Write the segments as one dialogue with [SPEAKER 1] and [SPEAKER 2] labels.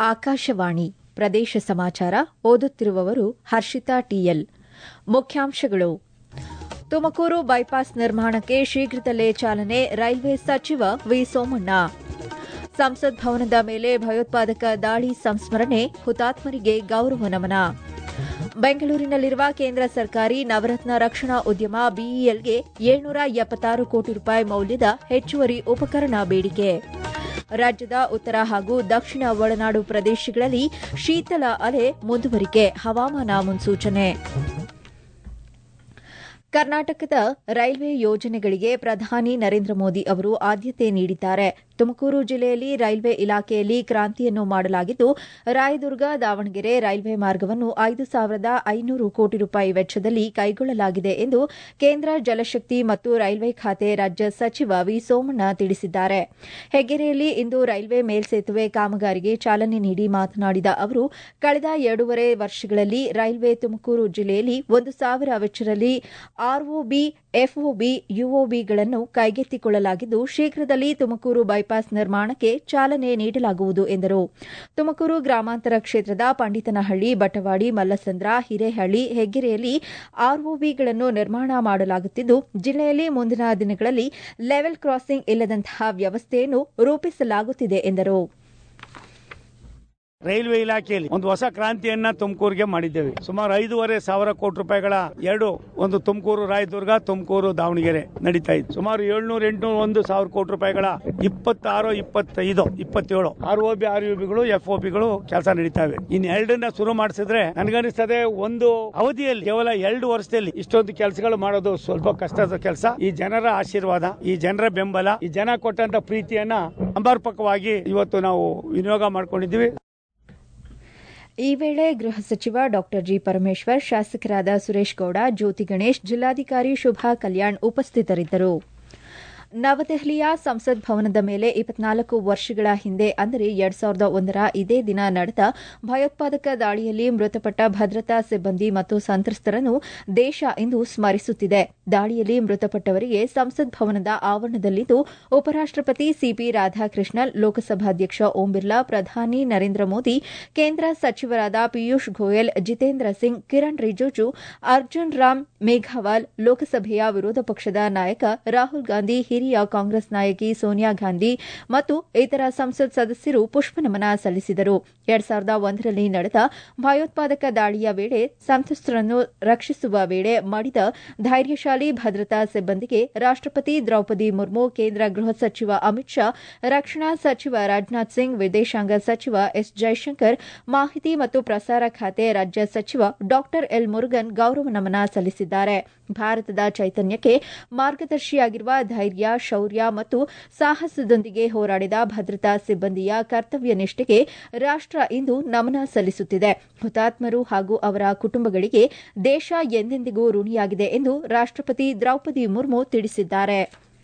[SPEAKER 1] ಆಕಾಶವಾಣಿ ಪ್ರದೇಶ ಸಮಾಚಾರ ಓದುತ್ತಿರುವವರು ಹರ್ಷಿತಾ ಟಿಎಲ್ ಮುಖ್ಯಾಂಶಗಳು ತುಮಕೂರು ಬೈಪಾಸ್ ನಿರ್ಮಾಣಕ್ಕೆ ಶೀಘ್ರದಲ್ಲೇ ಚಾಲನೆ ರೈಲ್ವೆ ಸಚಿವ ವಿ ಸೋಮಣ್ಣ ಸಂಸತ್ ಭವನದ ಮೇಲೆ ಭಯೋತ್ಪಾದಕ ದಾಳಿ ಸಂಸ್ಮರಣೆ ಹುತಾತ್ಮರಿಗೆ ಗೌರವ ನಮನ ಬೆಂಗಳೂರಿನಲ್ಲಿರುವ ಕೇಂದ್ರ ಸರ್ಕಾರಿ ನವರತ್ನ ರಕ್ಷಣಾ ಉದ್ಯಮ ಬಿಇಎಲ್ಗೆ ಏಳ್ನೂರ ಎಪ್ಪತ್ತಾರು ಕೋಟಿ ರೂಪಾಯಿ ಮೌಲ್ಯದ ಹೆಚ್ಚುವರಿ ಉಪಕರಣ ಬೇಡಿಕೆ ರಾಜ್ಯದ ಉತ್ತರ ಹಾಗೂ ದಕ್ಷಿಣ ಒಳನಾಡು ಪ್ರದೇಶಗಳಲ್ಲಿ ಶೀತಲ ಅಲೆ ಮುಂದುವರಿಕೆ ಹವಾಮಾನ ಮುನ್ಸೂಚನೆ ಕರ್ನಾಟಕದ ರೈಲ್ವೆ ಯೋಜನೆಗಳಿಗೆ ಪ್ರಧಾನಿ ನರೇಂದ್ರ ಮೋದಿ ಅವರು ಆದ್ಯತೆ ನೀಡಿದ್ದಾರೆ ತುಮಕೂರು ಜಿಲ್ಲೆಯಲ್ಲಿ ರೈಲ್ವೆ ಇಲಾಖೆಯಲ್ಲಿ ಕ್ರಾಂತಿಯನ್ನು ಮಾಡಲಾಗಿದ್ದು ರಾಯದುರ್ಗ ದಾವಣಗೆರೆ ರೈಲ್ವೆ ಮಾರ್ಗವನ್ನು ಐದು ಸಾವಿರದ ಐನೂರು ಕೋಟಿ ರೂಪಾಯಿ ವೆಚ್ಚದಲ್ಲಿ ಕೈಗೊಳ್ಳಲಾಗಿದೆ ಎಂದು ಕೇಂದ್ರ ಜಲಶಕ್ತಿ ಮತ್ತು ರೈಲ್ವೆ ಖಾತೆ ರಾಜ್ಯ ಸಚಿವ ವಿ ಸೋಮಣ್ಣ ತಿಳಿಸಿದ್ದಾರೆ ಹೆಗ್ಗೆರೆಯಲ್ಲಿ ಇಂದು ರೈಲ್ವೆ ಮೇಲ್ಸೇತುವೆ ಕಾಮಗಾರಿಗೆ ಚಾಲನೆ ನೀಡಿ ಮಾತನಾಡಿದ ಅವರು ಕಳೆದ ಎರಡೂವರೆ ವರ್ಷಗಳಲ್ಲಿ ರೈಲ್ವೆ ತುಮಕೂರು ಜಿಲ್ಲೆಯಲ್ಲಿ ಒಂದು ಸಾವಿರ ವೆಚ್ಚದಲ್ಲಿ ಆರ್ಒಬಿ ಎಫ್ಒಬಿ ಯುಒಬಿಗಳನ್ನು ಕೈಗೆತ್ತಿಕೊಳ್ಳಲಾಗಿದ್ದು ಶೀಘ್ರದಲ್ಲಿ ತುಮಕೂರು ಬೈಪಾಸ್ ನಿರ್ಮಾಣಕ್ಕೆ ಚಾಲನೆ ನೀಡಲಾಗುವುದು ಎಂದರು ತುಮಕೂರು ಗ್ರಾಮಾಂತರ ಕ್ಷೇತ್ರದ ಪಂಡಿತನಹಳ್ಳಿ ಬಟವಾಡಿ ಮಲ್ಲಸಂದ್ರ ಹಿರೇಹಳ್ಳಿ ಹೆಗ್ಗೆರೆಯಲ್ಲಿ ಆರ್ಒಬಿಗಳನ್ನು ನಿರ್ಮಾಣ ಮಾಡಲಾಗುತ್ತಿದ್ದು ಜಿಲ್ಲೆಯಲ್ಲಿ ಮುಂದಿನ ದಿನಗಳಲ್ಲಿ ಲೆವೆಲ್ ಕ್ರಾಸಿಂಗ್ ಇಲ್ಲದಂತಹ ವ್ಯವಸ್ಥೆಯನ್ನು ರೂಪಿಸಲಾಗುತ್ತಿದೆ ಎಂದರು
[SPEAKER 2] ರೈಲ್ವೆ ಇಲಾಖೆಯಲ್ಲಿ ಒಂದು ಹೊಸ ಕ್ರಾಂತಿಯನ್ನ ತುಮಕೂರಿಗೆ ಮಾಡಿದ್ದೇವೆ ಸುಮಾರು ಐದೂವರೆ ಸಾವಿರ ಕೋಟಿ ರೂಪಾಯಿಗಳ ಎರಡು ಒಂದು ತುಮಕೂರು ರಾಯದುರ್ಗ ತುಮಕೂರು ದಾವಣಗೆರೆ ನಡೀತಾ ಇದೆ ಸುಮಾರು ಏಳ್ನೂರ ಎಂಟುನೂರ ಒಂದು ಸಾವಿರ ಕೋಟಿ ರೂಪಾಯಿಗಳ ಇಪ್ಪತ್ತಾರು ಇಪ್ಪತ್ತೈದು ಇಪ್ಪತ್ತೇಳು R O B R U ಬಿಗಳು ಎಫ್ ಒ ಬಿಗಳು ಕೆಲಸ ನಡೀತಾವೆ ಇನ್ ಎರಡನ್ನ ಶುರು ಮಾಡಿಸಿದ್ರೆ ನನಗನ್ನಿಸ್ತದೆ ಒಂದು ಅವಧಿಯಲ್ಲಿ ಕೇವಲ ಎರಡು ವರ್ಷದಲ್ಲಿ ಇಷ್ಟೊಂದು ಕೆಲಸಗಳು ಮಾಡೋದು ಸ್ವಲ್ಪ ಕಷ್ಟದ ಕೆಲಸ ಈ ಜನರ ಆಶೀರ್ವಾದ ಈ ಜನರ ಬೆಂಬಲ ಈ ಜನ ಕೊಟ್ಟಂತ ಪ್ರೀತಿಯನ್ನ ಸಮರ್ಪಕವಾಗಿ ಇವತ್ತು ನಾವು ವಿನಿಯೋಗ ಮಾಡ್ಕೊಂಡಿದ್ದೀವಿ
[SPEAKER 1] ಈ ವೇಳೆ ಗೃಹ ಸಚಿವ ಡಾ ಜಿ ಪರಮೇಶ್ವರ್ ಶಾಸಕರಾದ ಸುರೇಶ್ ಗೌಡ ಜ್ಯೋತಿ ಗಣೇಶ್ ಜಿಲ್ಲಾಧಿಕಾರಿ ಶುಭಾ ಕಲ್ಯಾಣ್ ಉಪಸ್ಥಿತರಿದ್ದರು ನವದೆಹಲಿಯ ಸಂಸತ್ ಭವನದ ಮೇಲೆ ಇಪ್ಪತ್ನಾಲ್ಕು ವರ್ಷಗಳ ಹಿಂದೆ ಅಂದರೆ ಎರಡ್ ಸಾವಿರದ ಒಂದರ ಇದೇ ದಿನ ನಡೆದ ಭಯೋತ್ಪಾದಕ ದಾಳಿಯಲ್ಲಿ ಮೃತಪಟ್ಟ ಭದ್ರತಾ ಸಿಬ್ಬಂದಿ ಮತ್ತು ಸಂತ್ರಸ್ತರನ್ನು ದೇಶ ಇಂದು ಸ್ಮರಿಸುತ್ತಿದೆ ದಾಳಿಯಲ್ಲಿ ಮೃತಪಟ್ಟವರಿಗೆ ಸಂಸತ್ ಭವನದ ಆವರಣದಲ್ಲಿದ್ದು ಉಪರಾಷ್ಟಪತಿ ಸಿಪಿ ರಾಧಾಕೃಷ್ಣನ್ ಲೋಕಸಭಾಧ್ಯಕ್ಷ ಓಂ ಬಿರ್ಲಾ ಪ್ರಧಾನಿ ನರೇಂದ್ರ ಮೋದಿ ಕೇಂದ್ರ ಸಚಿವರಾದ ಪಿಯೂಷ್ ಗೋಯಲ್ ಜಿತೇಂದ್ರ ಸಿಂಗ್ ಕಿರಣ್ ರಿಜಿಜು ಅರ್ಜುನ್ ರಾಮ್ ಮೇಘವಾಲ್ ಲೋಕಸಭೆಯ ವಿರೋಧ ಪಕ್ಷದ ನಾಯಕ ರಾಹುಲ್ ಗಾಂಧಿ ಹಿರಿಯ ಕಾಂಗ್ರೆಸ್ ನಾಯಕಿ ಸೋನಿಯಾ ಗಾಂಧಿ ಮತ್ತು ಇತರ ಸಂಸತ್ ಸದಸ್ಯರು ಪುಷ್ಪನಮನ ಸಲ್ಲಿಸಿದರು ಎರಡ್ ಸಾವಿರದ ಒಂದರಲ್ಲಿ ನಡೆದ ಭಯೋತ್ಪಾದಕ ದಾಳಿಯ ವೇಳೆ ಸಂತ್ರಸ್ತರನ್ನು ರಕ್ಷಿಸುವ ವೇಳೆ ಮಾಡಿದ ಧೈರ್ಯಶಾಲಿ ಭದ್ರತಾ ಸಿಬ್ಬಂದಿಗೆ ರಾಷ್ಟಪತಿ ದ್ರೌಪದಿ ಮುರ್ಮು ಕೇಂದ್ರ ಗೃಹ ಸಚಿವ ಅಮಿತ್ ಶಾ ರಕ್ಷಣಾ ಸಚಿವ ರಾಜನಾಥ್ ಸಿಂಗ್ ವಿದೇಶಾಂಗ ಸಚಿವ ಎಸ್ ಜೈಶಂಕರ್ ಮಾಹಿತಿ ಮತ್ತು ಪ್ರಸಾರ ಖಾತೆ ರಾಜ್ಯ ಸಚಿವ ಡಾ ಎಲ್ ಮುರುಗನ್ ಗೌರವ ನಮನ ಸಲ್ಲಿಸಿದ್ದಾರೆ ಭಾರತದ ಚೈತನ್ಯಕ್ಕೆ ಮಾರ್ಗದರ್ಶಿಯಾಗಿರುವ ಧೈರ್ಯ ಶೌರ್ಯ ಮತ್ತು ಸಾಹಸದೊಂದಿಗೆ ಹೋರಾಡಿದ ಭದ್ರತಾ ಸಿಬ್ಬಂದಿಯ ಕರ್ತವ್ಯ ನಿಷ್ಠೆಗೆ ರಾಷ್ಟ ಇಂದು ನಮನ ಸಲ್ಲಿಸುತ್ತಿದೆ ಹುತಾತ್ಮರು ಹಾಗೂ ಅವರ ಕುಟುಂಬಗಳಿಗೆ ದೇಶ ಎಂದೆಂದಿಗೂ ಋಣಿಯಾಗಿದೆ ಎಂದು ರಾಷ್ಟಪತಿ ದ್ರೌಪದಿ ಮುರ್ಮು ತಿಳಿಸಿದ್ದಾರೆ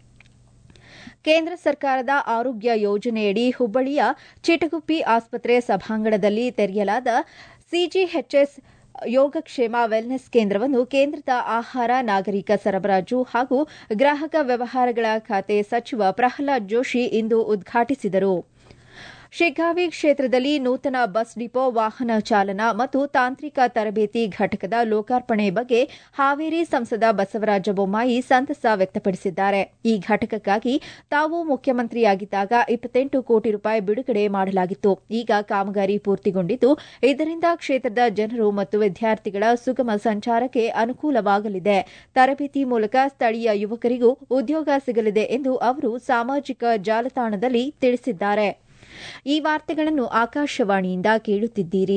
[SPEAKER 1] ಕೇಂದ್ರ ಸರ್ಕಾರದ ಆರೋಗ್ಯ ಯೋಜನೆಯಡಿ ಹುಬ್ಬಳ್ಳಿಯ ಚಿಟಗುಪ್ಪಿ ಆಸ್ಪತ್ರೆ ಸಭಾಂಗಣದಲ್ಲಿ ತೆರೆಯಲಾದ ಸಿಜಿಎಚ್ಎಸ್ ಯೋಗಕ್ಷೇಮ ವೆಲ್ನೆಸ್ ಕೇಂದ್ರವನ್ನು ಕೇಂದ್ರದ ಆಹಾರ ನಾಗರಿಕ ಸರಬರಾಜು ಹಾಗೂ ಗ್ರಾಹಕ ವ್ಯವಹಾರಗಳ ಖಾತೆ ಸಚಿವ ಪ್ರಹ್ಲಾದ್ ಜೋಶಿ ಇಂದು ಉದ್ಘಾಟಿಸಿದರು ಶಿಗ್ಗಾವಿ ಕ್ಷೇತ್ರದಲ್ಲಿ ನೂತನ ಬಸ್ ಡಿಪೋ ವಾಹನ ಚಾಲನಾ ಮತ್ತು ತಾಂತ್ರಿಕ ತರಬೇತಿ ಘಟಕದ ಲೋಕಾರ್ಪಣೆ ಬಗ್ಗೆ ಹಾವೇರಿ ಸಂಸದ ಬಸವರಾಜ ಬೊಮ್ಮಾಯಿ ಸಂತಸ ವ್ಯಕ್ತಪಡಿಸಿದ್ದಾರೆ ಈ ಘಟಕಕ್ಕಾಗಿ ತಾವು ಮುಖ್ಯಮಂತ್ರಿಯಾಗಿದ್ದಾಗ ಇಪ್ಪತ್ತೆಂಟು ಕೋಟಿ ರೂಪಾಯಿ ಬಿಡುಗಡೆ ಮಾಡಲಾಗಿತ್ತು ಈಗ ಕಾಮಗಾರಿ ಪೂರ್ತಿಗೊಂಡಿದ್ದು ಇದರಿಂದ ಕ್ಷೇತ್ರದ ಜನರು ಮತ್ತು ವಿದ್ಯಾರ್ಥಿಗಳ ಸುಗಮ ಸಂಚಾರಕ್ಕೆ ಅನುಕೂಲವಾಗಲಿದೆ ತರಬೇತಿ ಮೂಲಕ ಸ್ಥಳೀಯ ಯುವಕರಿಗೂ ಉದ್ಯೋಗ ಸಿಗಲಿದೆ ಎಂದು ಅವರು ಸಾಮಾಜಿಕ ಜಾಲತಾಣದಲ್ಲಿ ತಿಳಿಸಿದ್ದಾರೆ ಈ ವಾರ್ತೆಗಳನ್ನು ಆಕಾಶವಾಣಿಯಿಂದ ಕೇಳುತ್ತಿದ್ದೀರಿ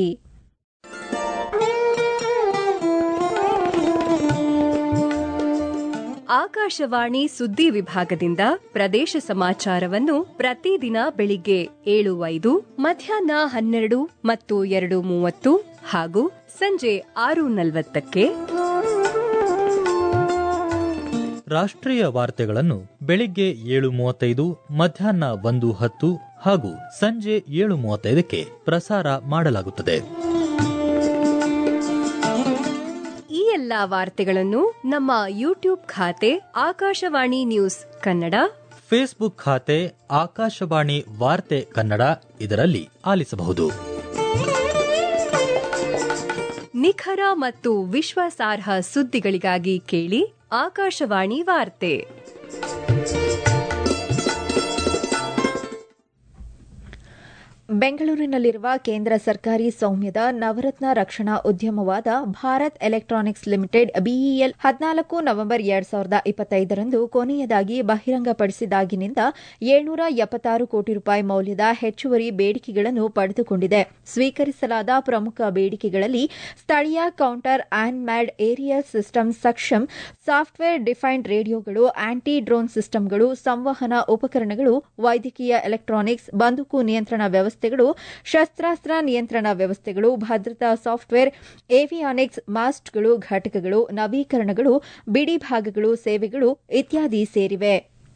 [SPEAKER 3] ಆಕಾಶವಾಣಿ ಸುದ್ದಿ ವಿಭಾಗದಿಂದ ಪ್ರದೇಶ ಸಮಾಚಾರವನ್ನು ಪ್ರತಿದಿನ ಬೆಳಿಗ್ಗೆ ಏಳು ಐದು ಮಧ್ಯಾಹ್ನ ಹನ್ನೆರಡು ಮತ್ತು ಎರಡು ಮೂವತ್ತು ಹಾಗೂ ಸಂಜೆ ಆರು ನಲವತ್ತಕ್ಕೆ
[SPEAKER 4] ರಾಷ್ಟ್ರೀಯ ವಾರ್ತೆಗಳನ್ನು ಬೆಳಿಗ್ಗೆ ಏಳು ಮೂವತ್ತೈದು ಮಧ್ಯಾಹ್ನ ಒಂದು ಹತ್ತು ಹಾಗೂ ಸಂಜೆ ಏಳು ಮೂವತ್ತೈದಕ್ಕೆ ಪ್ರಸಾರ ಮಾಡಲಾಗುತ್ತದೆ
[SPEAKER 3] ಈ ಎಲ್ಲಾ ವಾರ್ತೆಗಳನ್ನು ನಮ್ಮ ಯೂಟ್ಯೂಬ್ ಖಾತೆ ಆಕಾಶವಾಣಿ ನ್ಯೂಸ್ ಕನ್ನಡ
[SPEAKER 4] ಫೇಸ್ಬುಕ್ ಖಾತೆ ಆಕಾಶವಾಣಿ ವಾರ್ತೆ ಕನ್ನಡ ಇದರಲ್ಲಿ ಆಲಿಸಬಹುದು
[SPEAKER 3] ನಿಖರ ಮತ್ತು ವಿಶ್ವಾಸಾರ್ಹ ಸುದ್ದಿಗಳಿಗಾಗಿ ಕೇಳಿ ಆಕಾಶವಾಣಿ ವಾರ್ತೆ
[SPEAKER 1] ಬೆಂಗಳೂರಿನಲ್ಲಿರುವ ಕೇಂದ್ರ ಸರ್ಕಾರಿ ಸೌಮ್ಯದ ನವರತ್ನ ರಕ್ಷಣಾ ಉದ್ಯಮವಾದ ಭಾರತ್ ಎಲೆಕ್ಟ್ರಾನಿಕ್ಸ್ ಲಿಮಿಟೆಡ್ ಬಿಇಎಲ್ ಹದಿನಾಲ್ಕು ನವೆಂಬರ್ ಎರಡ್ ಸಾವಿರದ ಇಪ್ಪತ್ತೈದರಂದು ಕೊನೆಯದಾಗಿ ಬಹಿರಂಗಪಡಿಸಿದಾಗಿನಿಂದ ಏಳ್ನೂರ ಎಪ್ಪತ್ತಾರು ಕೋಟಿ ರೂಪಾಯಿ ಮೌಲ್ಯದ ಹೆಚ್ಚುವರಿ ಬೇಡಿಕೆಗಳನ್ನು ಪಡೆದುಕೊಂಡಿದೆ ಸ್ವೀಕರಿಸಲಾದ ಪ್ರಮುಖ ಬೇಡಿಕೆಗಳಲ್ಲಿ ಸ್ಥಳೀಯ counter unmanned aerial system Saksham software defined ರೇಡಿಯೋಗಳು ಆಂಟಿ ಡ್ರೋನ್ ಸಿಸ್ಟಮ್ಗಳು ಸಂವಹನ ಉಪಕರಣಗಳು ವೈದ್ಯಕೀಯ ಎಲೆಕ್ಟ್ರಾನಿಕ್ಸ್ ಬಂದೂಕು ನಿಯಂತ್ರಣ ವ್ಯವಸ್ಥೆಗಳು ಶಸ್ತ್ರಾಸ್ತ್ರ ನಿಯಂತ್ರಣ ವ್ಯವಸ್ಥೆಗಳು ಭದ್ರತಾ ಸಾಫ್ಟ್ವೇರ್ ಏವಿಯಾನಿಕ್ಸ್ ಮಾಸ್ಟ್ಗಳು ಘಟಕಗಳು ನವೀಕರಣಗಳು ಬಿಡಿ ಭಾಗಗಳು ಸೇವೆಗಳು ಇತ್ಯಾದಿ ಸೇರಿವೆ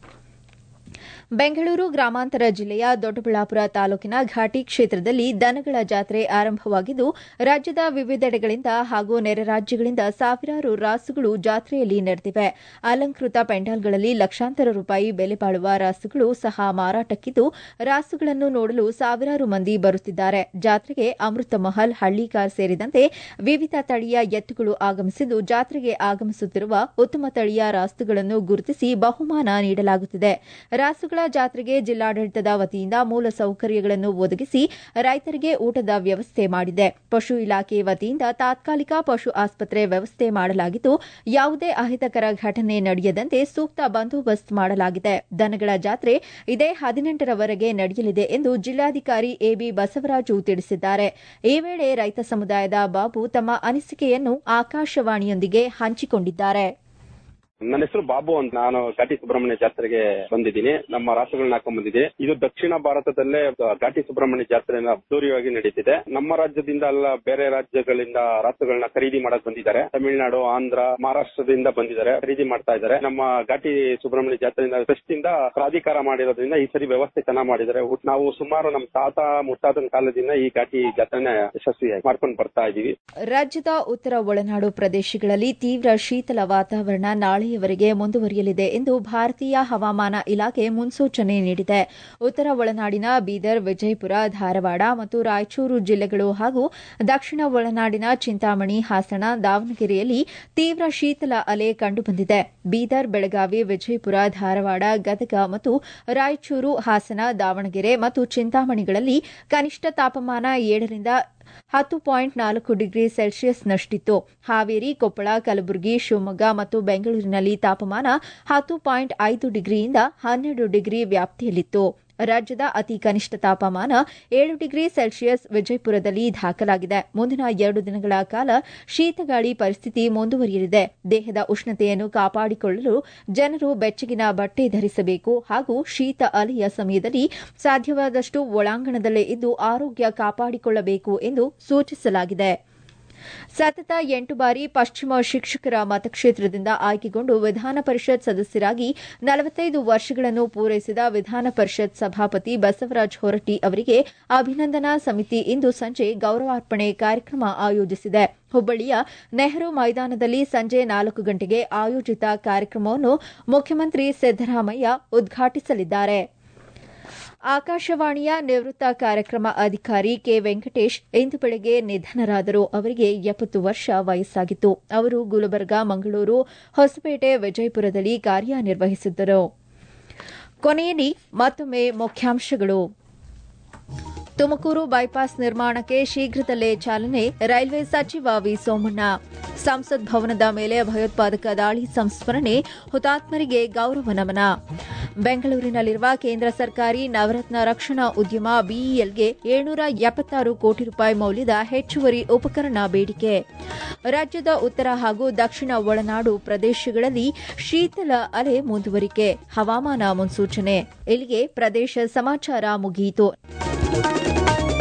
[SPEAKER 1] ಬೆಂಗಳೂರು ಗ್ರಾಮಾಂತರ ಜಿಲ್ಲೆಯ ದೊಡ್ಡಬಳ್ಳಾಪುರ ತಾಲೂಕಿನ ಘಾಟಿ ಕ್ಷೇತ್ರದಲ್ಲಿ ದನಗಳ ಜಾತ್ರೆ ಆರಂಭವಾಗಿದ್ದು ರಾಜ್ಯದ ವಿವಿಧೆಡೆಗಳಿಂದ ಹಾಗೂ ನೆರೆ ರಾಜ್ಯಗಳಿಂದ ಸಾವಿರಾರು ರಾಸುಗಳು ಜಾತ್ರೆಯಲ್ಲಿ ನೆರೆದಿವೆ ಅಲಂಕೃತ ಪೆಂಡಾಲ್ಗಳಲ್ಲಿ ಲಕ್ಷಾಂತರ ರೂಪಾಯಿ ಬೆಲೆ ಬಾಳುವ ರಾಸುಗಳು ಸಹ ಮಾರಾಟಕ್ಕಿದ್ದು ರಾಸುಗಳನ್ನು ನೋಡಲು ಸಾವಿರಾರು ಮಂದಿ ಬರುತ್ತಿದ್ದಾರೆ ಜಾತ್ರೆಗೆ ಅಮೃತ ಮಹಲ್ ಹಳ್ಳಿಕಾರ್ ಸೇರಿದಂತೆ ವಿವಿಧ ತಳಿಯ ಎತ್ತುಗಳು ಆಗಮಿಸಿದ್ದು ಜಾತ್ರೆಗೆ ಆಗಮಿಸುತ್ತಿರುವ ಉತ್ತಮ ತಳಿಯ ರಾಸುಗಳನ್ನು ಗುರುತಿಸಿ ಬಹುಮಾನ ನೀಡಲಾಗುತ್ತಿದೆ ರಾಸುಗಳ ಜಾತ್ರೆಗೆ ಜಿಲ್ಲಾಡಳಿತದ ವತಿಯಿಂದ ಮೂಲ ಸೌಕರ್ಯಗಳನ್ನು ಒದಗಿಸಿ ರೈತರಿಗೆ ಊಟದ ವ್ಯವಸ್ಥೆ ಮಾಡಿದೆ ಪಶು ಇಲಾಖೆ ವತಿಯಿಂದ ತಾತ್ಕಾಲಿಕ ಪಶು ಆಸ್ಪತ್ರೆ ವ್ಯವಸ್ಥೆ ಮಾಡಲಾಗಿದ್ದು ಯಾವುದೇ ಅಹಿತಕರ ಘಟನೆ ನಡೆಯದಂತೆ ಸೂಕ್ತ ಬಂದೋಬಸ್ತ್ ಮಾಡಲಾಗಿದೆ ದನಗಳ ಜಾತ್ರೆ ಇದೇ ಹದಿನೆಂಟರವರೆಗೆ ನಡೆಯಲಿದೆ ಎಂದು ಜಿಲ್ಲಾಧಿಕಾರಿ ಎಬಿ ಬಸವರಾಜು ತಿಳಿಸಿದ್ದಾರೆ ಈ ವೇಳೆ ರೈತ ಸಮುದಾಯದ ಬಾಬು ತಮ್ಮ ಅನಿಸಿಕೆಯನ್ನು ಆಕಾಶವಾಣಿಯೊಂದಿಗೆ ಹಂಚಿಕೊಂಡಿದ್ದಾರೆ
[SPEAKER 5] ನನ್ನ ಹೆಸರು ಬಾಬು ಅಂತ ನಾನು ಘಾಟಿ ಸುಬ್ರಹ್ಮಣ್ಯ ಜಾತ್ರೆಗೆ ಬಂದಿದ್ದೀನಿ ನಮ್ಮ ರಾಸುಗಳನ್ನ ಹಾಕೊಂಡ್ ಬಂದಿದ್ದೀನಿ ಇದು ದಕ್ಷಿಣ ಭಾರತದಲ್ಲೇ ಘಾಟಿ ಸುಬ್ರಹ್ಮಣ್ಯ ಜಾತ್ರೆ ಅದ್ದೂರಿಯಾಗಿ ನಡೀತಿದೆ ನಮ್ಮ ರಾಜ್ಯದಿಂದ ಅಲ್ಲ ಬೇರೆ ರಾಜ್ಯಗಳಿಂದ ರಾಸುಗಳನ್ನ ಖರೀದಿ ಮಾಡಕ್ ಬಂದಿದ್ದಾರೆ ತಮಿಳುನಾಡು ಆಂಧ್ರ ಮಹಾರಾಷ್ಟ್ರದಿಂದ ಬಂದಿದ್ದಾರೆ ಖರೀದಿ ಮಾಡ್ತಾ ಇದ್ದಾರೆ ನಮ್ಮ ಘಾಟಿ ಸುಬ್ರಹ್ಮಣ್ಯ ಜಾತ್ರೆಯಿಂದ ಟ್ರಸ್ಟ್ ಇಂದ ಪ್ರಾಧಿಕಾರ ಮಾಡಿರೋದ್ರಿಂದ ಈ ಸರಿ ವ್ಯವಸ್ಥೆ ಚೆನ್ನಾಗಿ ಮಾಡಿದ್ದಾರೆ ಉಟ್- ನಾವು ಸುಮಾರು ನಮ್ಮ ತಾತ ಮುತ್ತಾತನ ಕಾಲದಿಂದ ಈ ಘಾಟಿ ಜಾತ್ರೆನ ಯಶಸ್ವಿಯಾಗಿ ಮಾಡ್ಕೊಂಡು ಬರ್ತಾ ಇದೀವಿ
[SPEAKER 1] ರಾಜ್ಯದ ಉತ್ತರ ಒಳನಾಡು ಪ್ರದೇಶಗಳಲ್ಲಿ ತೀವ್ರ ಶೀತಲ ವಾತಾವರಣ ನಾಳೆಯವರೆಗೆ ಮುಂದುವರಿಯಲಿದೆ ಎಂದು ಭಾರತೀಯ ಹವಾಮಾನ ಇಲಾಖೆ ಮುನ್ಸೂಚನೆ ನೀಡಿದೆ ಉತ್ತರ ಒಳನಾಡಿನ ಬೀದರ್ ವಿಜಯಪುರ ಧಾರವಾಡ ಮತ್ತು ರಾಯಚೂರು ಜಿಲ್ಲೆಗಳು ಹಾಗೂ ದಕ್ಷಿಣ ಒಳನಾಡಿನ ಚಿಂತಾಮಣಿ ಹಾಸನ ದಾವಣಗೆರೆಯಲ್ಲಿ ತೀವ್ರ ಶೀತಲ ಅಲೆ ಕಂಡುಬಂದಿದೆ ಬೀದರ್ ಬೆಳಗಾವಿ ವಿಜಯಪುರ ಧಾರವಾಡ ಗದಗ ಮತ್ತು ರಾಯಚೂರು ಹಾಸನ ದಾವಣಗೆರೆ ಮತ್ತು ಚಿಂತಾಮಣಿಗಳಲ್ಲಿ ಕನಿಷ್ಠ ತಾಪಮಾನ ಏಳರಿಂದ ಹತ್ತು ಪಾಯಿಂಟ್ ನಾಲ್ಕು ಡಿಗ್ರಿ ಸೆಲ್ಸಿಯಸ್ನಷ್ಟಿತ್ತು ಹಾವೇರಿ ಕೊಪ್ಪಳ ಕಲಬುರಗಿ ಶಿವಮೊಗ್ಗ ಮತ್ತು ಬೆಂಗಳೂರಿನಲ್ಲಿ ತಾಪಮಾನ ಹತ್ತು ಪಾಯಿಂಟ್ ಐದು ಡಿಗ್ರಿಯಿಂದ ಹನ್ನೆರಡು ಡಿಗ್ರಿ ವ್ಯಾಪ್ತಿಯಲ್ಲಿತ್ತು ರಾಜ್ಯದ ಅತಿ ಕನಿಷ್ಠ ತಾಪಮಾನ ಏಳು ಡಿಗ್ರಿ ಸೆಲ್ಸಿಯಸ್ ವಿಜಯಪುರದಲ್ಲಿ ದಾಖಲಾಗಿದೆ ಮುಂದಿನ ಎರಡು ದಿನಗಳ ಕಾಲ ಶೀತಗಾಳಿ ಪರಿಸ್ಥಿತಿ ಮುಂದುವರಿಯಲಿದೆ ದೇಹದ ಉಷ್ಣತೆಯನ್ನು ಕಾಪಾಡಿಕೊಳ್ಳಲು ಜನರು ಬೆಚ್ಚಗಿನ ಬಟ್ಟೆ ಧರಿಸಬೇಕು ಹಾಗೂ ಶೀತ ಅಲೆಯ ಸಮಯದಲ್ಲಿ ಸಾಧ್ಯವಾದಷ್ಟು ಒಳಾಂಗಣದಲ್ಲೇ ಇದ್ದು ಆರೋಗ್ಯ ಕಾಪಾಡಿಕೊಳ್ಳಬೇಕು ಎಂದು ಸೂಚಿಸಲಾಗಿದೆ ಸತತ ಎಂಟು ಬಾರಿ ಪಶ್ಚಿಮ ಶಿಕ್ಷಕರ ಮತಕ್ಷೇತ್ರದಿಂದ ಆಯ್ಕೆಗೊಂಡು ವಿಧಾನ ಪರಿಷತ್ ಸದಸ್ಯರಾಗಿ ನಲವತ್ತೈದು ವರ್ಷಗಳನ್ನು ಪೂರೈಸಿದ ವಿಧಾನ ಪರಿಷತ್ ಸಭಾಪತಿ ಬಸವರಾಜ ಹೊರಟ್ಟಿ ಅವರಿಗೆ ಅಭಿನಂದನಾ ಸಮಿತಿ ಇಂದು ಸಂಜೆ ಗೌರವಾರ್ಪಣೆ ಕಾರ್ಯಕ್ರಮ ಆಯೋಜಿಸಿದೆ ಹುಬ್ಬಳ್ಳಿಯ ನೆಹರು ಮೈದಾನದಲ್ಲಿ ಸಂಜೆ ನಾಲ್ಕು ಗಂಟೆಗೆ ಆಯೋಜಿತ ಕಾರ್ಯಕ್ರಮವನ್ನು ಮುಖ್ಯಮಂತ್ರಿ ಸಿದ್ದರಾಮಯ್ಯ ಉದ್ಘಾಟಿಸಲಿದ್ದಾರೆ ಆಕಾಶವಾಣಿಯ ನಿವೃತ್ತ ಕಾರ್ಯಕ್ರಮ ಅಧಿಕಾರಿ ಕೆ ವೆಂಕಟೇಶ್ ಇಂದು ಬೆಳಗ್ಗೆ ನಿಧನರಾದರು ಅವರಿಗೆ ಎಪ್ಪತ್ತು ವರ್ಷ ವಯಸ್ಸಾಗಿತ್ತು ಅವರು ಗುಲ್ಬರ್ಗಾ ಮಂಗಳೂರು ಹೊಸಪೇಟೆ ವಿಜಯಪುರದಲ್ಲಿ ಕಾರ್ಯನಿರ್ವಹಿಸಿದ್ದರು ಕೊನೆಯಲ್ಲಿ ಮತ್ತೊಮ್ಮೆ ಮುಖ್ಯಾಂಶಗಳು ತುಮಕೂರು ಬೈಪಾಸ್ ನಿರ್ಮಾಣಕ್ಕೆ ಶೀಘ್ರದಲ್ಲೇ ಚಾಲನೆ ರೈಲ್ವೆ ಸಚಿವ ವಿ ಸೋಮಣ್ಣ ಸಂಸತ್ ಭವನದ ಮೇಲೆ ಭಯೋತ್ಪಾದಕ ದಾಳಿ ಸಂಸ್ಮರಣೆ ಹುತಾತ್ಮರಿಗೆ ಗೌರವ ನಮನ ಬೆಂಗಳೂರಿನಲ್ಲಿರುವ ಕೇಂದ್ರ ಸರ್ಕಾರಿ ನವರತ್ನ ರಕ್ಷಣಾ ಉದ್ಯಮ ಬಿಇಎಲ್ಗೆ ಏಳ್ನೂರ ಎಪ್ಪತ್ತಾರು ಕೋಟಿ ರೂಪಾಯಿ ಮೌಲ್ಯದ ಹೆಚ್ಚುವರಿ ಉಪಕರಣ ಬೇಡಿಕೆ ರಾಜ್ಯದ ಉತ್ತರ ಹಾಗೂ ದಕ್ಷಿಣ ಒಳನಾಡು ಪ್ರದೇಶಗಳಲ್ಲಿ ಶೀತಲ ಅಲೆ ಮುಂದುವರಿಕೆ ಹವಾಮಾನ ಮುನ್ಸೂಚನೆ ಇಲ್ಲಿಗೆ ಪ್ರದೇಶ ಸಮಾಚಾರ ಮುಗಿಯಿತು